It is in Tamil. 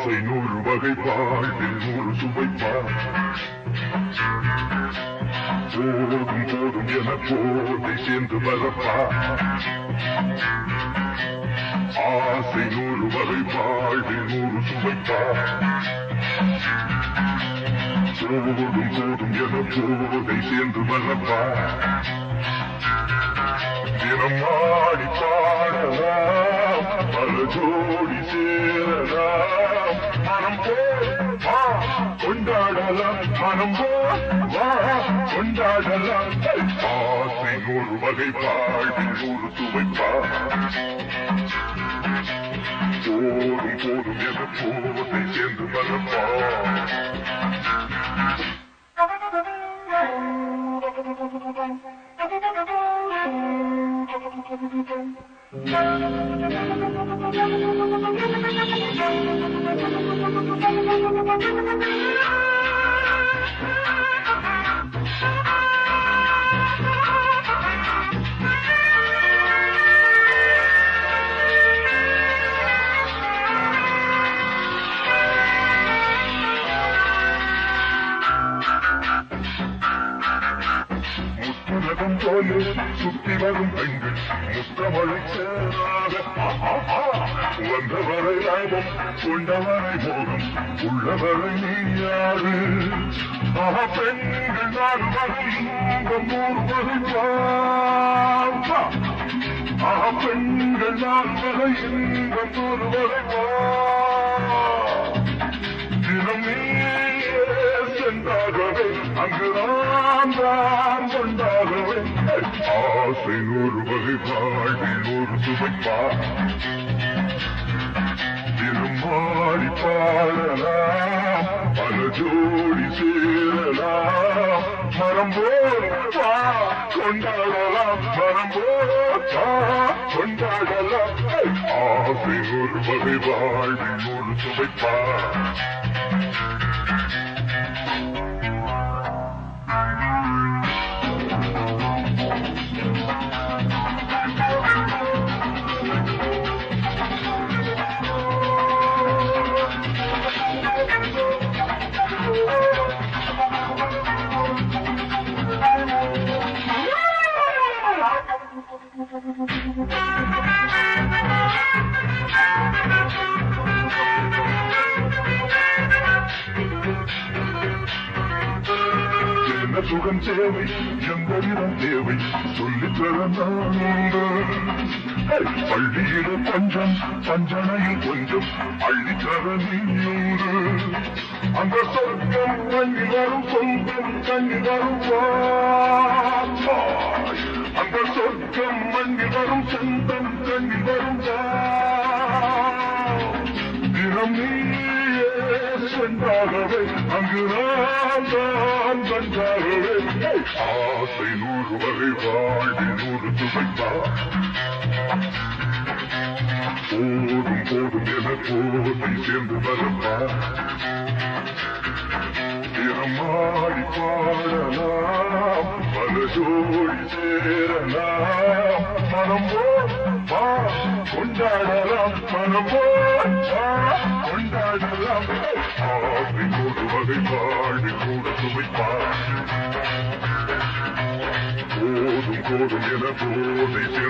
ஆசை நூறு வகை வாழ்வில் நூறு சுவைப்பார் போதும் போதும் என போதை சேர்ந்து வரப்பா ஆசை நூறு வகை வாழ்வில் நூறு சுவைப்பார் போதும் போதும் என போதை சேர்ந்து வரப்பா தினம் ஆடி பாடலாம் பல ஜோடி சேரலாம் மனம் போல் வா கொண்டாடலாம் மனம் போல் வா கொண்டாடலாம் ஆசை நூறு வகை வாழ்வில் நூறு சுவைப்பா போதும் போதும் என போதை சேர்ந்து வரப்பா முத்துரகம் போல சுத்தி வரும் பெண்கள் முத்தமழை சேராத வந்தவரை லாபம் கொண்டவரை மோகம் உள்ளவரை நீயாறு ஆஹா பெண்கள் நான் வரை இன்பம் நூறு வகை வாழ்வா. ஆஹா பெண்கள் நான் வரை இன்பம் நூறு வகை வாழ்வா. தினம் நீயே சென்றாகவே அங்கு நான் தான் கொண்டாகவே ஆசை நூறு வகை வாழ்வில் நூறு சுவைப்பா தினம் மாறி பாடலாம் பல ஜோடி சேரலாம் மரம் போல் வா கொண்டாடலாம் மரம் போல் வா கொண்டாடலாம் ஆசை நூறு வகை வாழ்வில் நூறு சுவைப்பா என்ன சுகம் தேவை எந்த விதம் தேவை சொல்லித்தர நான் உண்டு. ஏய், பள்ளியில பஞ்சம் பஞ்சனையில் கொஞ்சம் அள்ளித்தர நீயுண்டு அந்த சொர்க்கம் கண்ணி வரும் சொந்தம் கண்ணி வரும் வா. அந்த சொர்க்கம் மண்ணி வரும் சொந்தம் கண்ணி வரும் வா. தினம் நீயே சென்றாகவே அங்கு நான் தான் வென்றாகவே ஆசை நூறு வகை வாழ்வில் நூறு சுவைப்பா போதும் போதும் என போதை சேர்ந்து வரப்பா திறமாடி பாடலாம் பல ஜோடி சேரலாம் மனம் போல் வா கொண்டாடலாம் மனம் போல் வா கொண்டாடலாம் ஆசை நூறு வகை வாழ்வில் நூறு சுவைப்பா போதும் போதும் என போதை